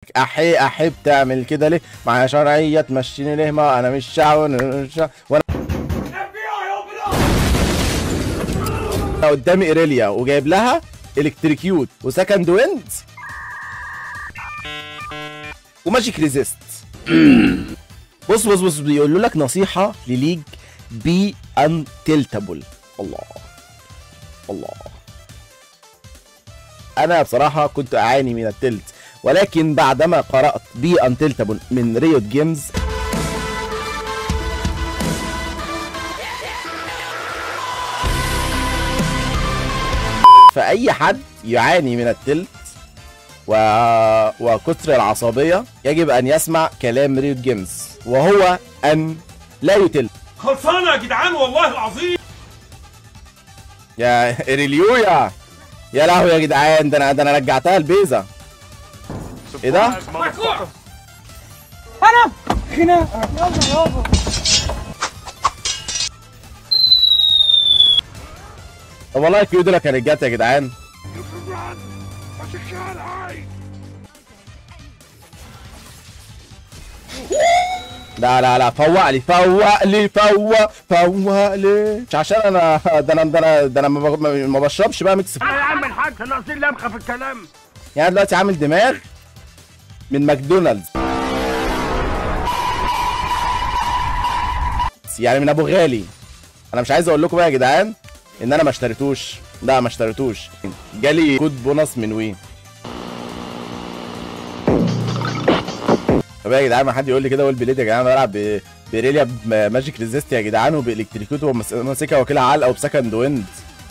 لك احي احب تعمل كده ليه معايا شرعيه تمشيني ليه ما انا مش شعب مش شعب. وانا أنا قدامي ايريليا وجايب لها الكتريكيوت وسكند ويند وماجيك ريزيست بص بص بص بيقولوا لك نصيحه لليج بي انتلتابل الله الله انا بصراحه كنت اعاني من التلت ولكن بعدما قرات بي انتلتابل من ريوت جيمز فاي حد يعاني من التلت و... وكثر العصبيه يجب ان يسمع كلام ريوت جيمز وهو ان لا يتلت خلصانه يا جدعان والله العظيم يا ايريليويا يا لهوي يا جدعان ده انا ده انا رجعتها البيزا ايه ده؟ طب والله كيو دول كانت جت يا جدعان لا لا لا فوق لي فوق لي فوق فوق لي مش عشان انا ده انا ده انا ده انا ما بغ- ما- ما بشربش بقى ميكس يا عم الحاج ناقصين لمخه في الكلام يعني أنا دلوقتي عامل دماغ من ماكدونالدز يعني من ابو غالي انا مش عايز اقول لكم بقى يا جدعان ان انا ما اشتريتوش لا ما اشتريتوش جالي كود بونص من وي طب يا جدعان ما حد يقول لي كده والبليد يا جدعان انا بلعب ب- بريليا بماجيك ريزيست يا جدعان وبالكتريكوت وماسكها واكلها علقه وبسكند ويند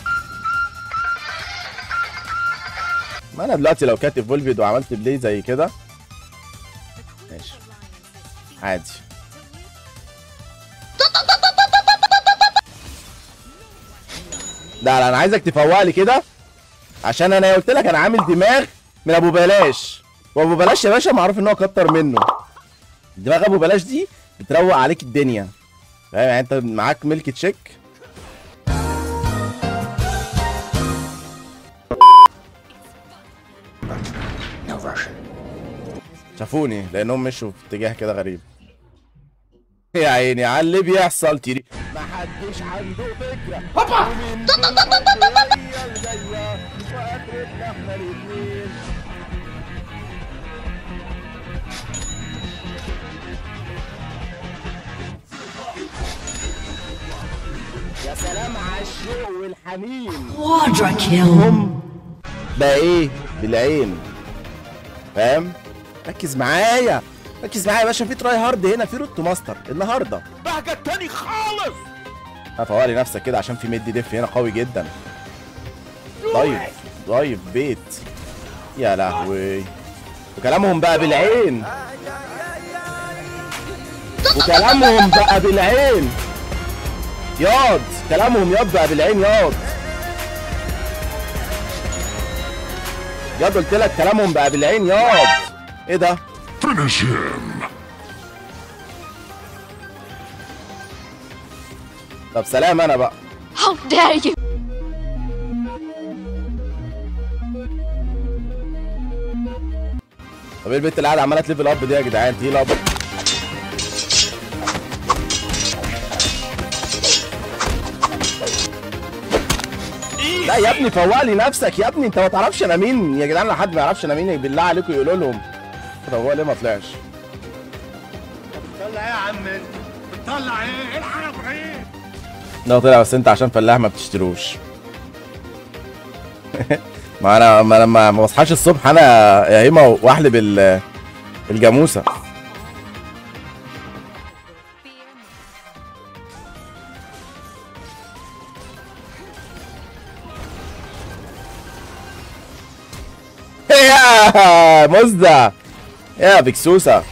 ما انا دلوقتي لو كاتب فولفيد وعملت بلاي زي كده ماشي عادي لا لا انا عايزك تفوق لي كده عشان انا قلت لك انا عامل دماغ من ابو بلاش وابو بلاش يا باشا معروف ان هو كتر منه دماغ ابو بلاش دي بتروق عليك الدنيا فاهم يعني انت معاك ملك تشيك شافوني لانهم مشوا في اتجاه كده غريب يا عيني على اللي بيحصل تيري ما حدش عنده فكره هوبا يا سلام على الشوق والحنين Quadra kill. هم بقى ايه بالعين فاهم ركز معايا ركز معايا يا باشا في تراي هارد هنا في روت تو ماستر النهارده بهجة تاني خالص فوالي نفسك كده عشان في ميد ديف هنا قوي جدا ضيف ضيف بيت يا لهوي وكلامهم بقى بالعين وكلامهم بقى بالعين ياض كلامهم ياض بقى بالعين ياض ياض قلت لك كلامهم بقى بالعين ياض ايه ده طب سلام انا بقى How dare you! طب ايه البنت اللي قاعده عماله تليفل اب دي يا جدعان تقيل اب لا يا ابني فوق لي نفسك يا ابني انت ما تعرفش انا مين يا جدعان لو حد ما يعرفش انا مين بالله عليكم يقولوا لهم طب هو ليه ما طلعش طلع ايه يا عم انت بتطلع ايه الحق يا ابراهيم لا طلع بس انت عشان فلاح ما بتشتروش ما انا ما انا ما ما بصحاش الصبح انا يا هيما واحلب ال- الجاموسه يا مزة يا بكسوسة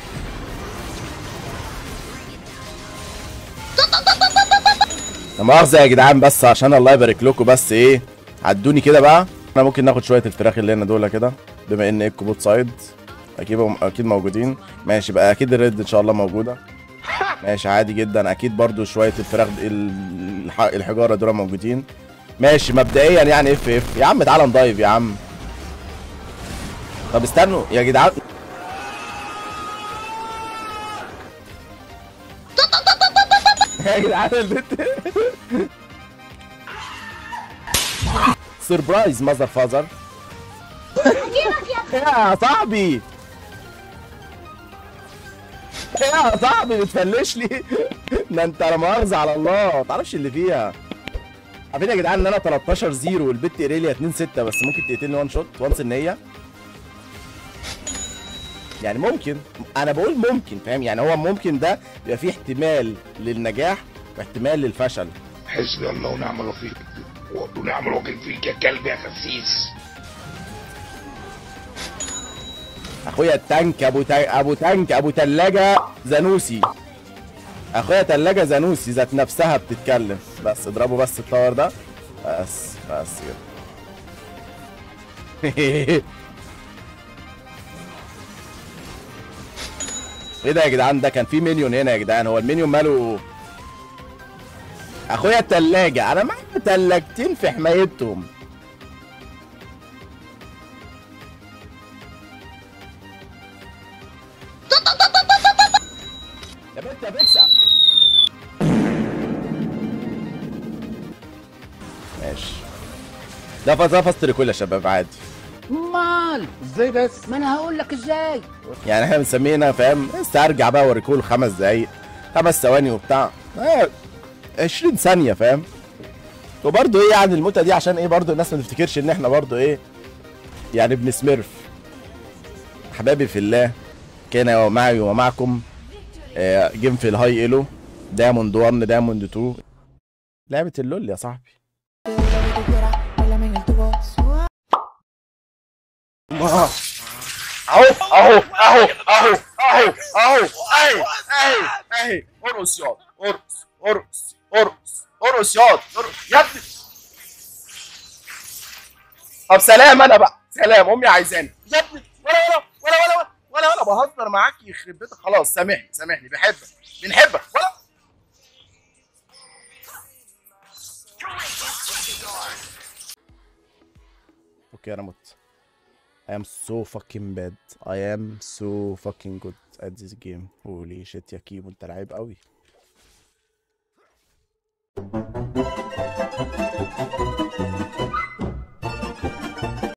لا مؤاخذة يا جدعان بس عشان الله يبارك لكم بس ايه عدوني كده بقى احنا ممكن ناخد شوية الفراخ اللي هنا دول كده بما ان ايكو بوت سايد اكيد اكيد موجودين ماشي بقى اكيد الريد ان شاء الله موجودة ماشي عادي جدا اكيد برضو شوية الفراخ ال- الح- الحجارة دول موجودين ماشي مبدئيا يعني اف اف يا عم تعالى نضايف يا عم طب استنوا يا جدعان يا جدعان البنت سربرايز ماذر فازر يا صاحبي يا صاحبي بتفلش لي ده انت لا مؤاخذة على الله ما تعرفش اللي فيها عارفين يا جدعان ان انا 13 0 والبت ايريليا 2 6 بس ممكن تقتلني وان شوت وانس ان هي يعني ممكن انا بقول ممكن فاهم يعني هو ممكن ده بيبقى فيه احتمال للنجاح واحتمال للفشل حسبي الله ونعم الوكيل ونعم الوكيل فيك يا كلب يا خسيس اخويا التانك ابو تا... ابو تانك ابو تلاجة زانوسي اخويا تلاجة زانوسي ذات نفسها بتتكلم بس اضربوا بس التاور ده بس بس كده ايه ده يا جدعان ده كان في مينيون هنا يا جدعان هو المينيون ماله اخويا التلاجة انا معايا تلاجتين في حمايتهم يا بنت يا بيكسا ماشي ده فاز ده فاست ريكول يا شباب عادي مال ازاي بس ما انا هقول لك ازاي يعني احنا بنسمينا فاهم بس ارجع بقى اوريكول خمس دقايق خمس ثواني وبتاع آه، 20 ثانيه فاهم وبرضه ايه يعني الموتة دي عشان ايه برضه الناس ما تفتكرش ان احنا برضه ايه يعني بنسمرف احبابي في الله كان معي ومعكم آه، جيم في الهاي ايلو دايموند 1 دايموند 2 لعبة اللول يا صاحبي اهو اهو اهو اهو اهو اهو اهي اهي اهي ارقص ياض ارقص ارقص ارقص ارقص ياض ارقص يا ابني طب سلام انا بقى سلام امي عايزاني يا ابني ولا ولا ولا ولا ولا ولا بهزر معاك يخرب بيتك خلاص سامحني سامحني بحبك بنحبك ولا اوكي انا مت I am so fucking bad. I am so fucking good at this game. Holy shit يا كيمو انت لعيب قوي.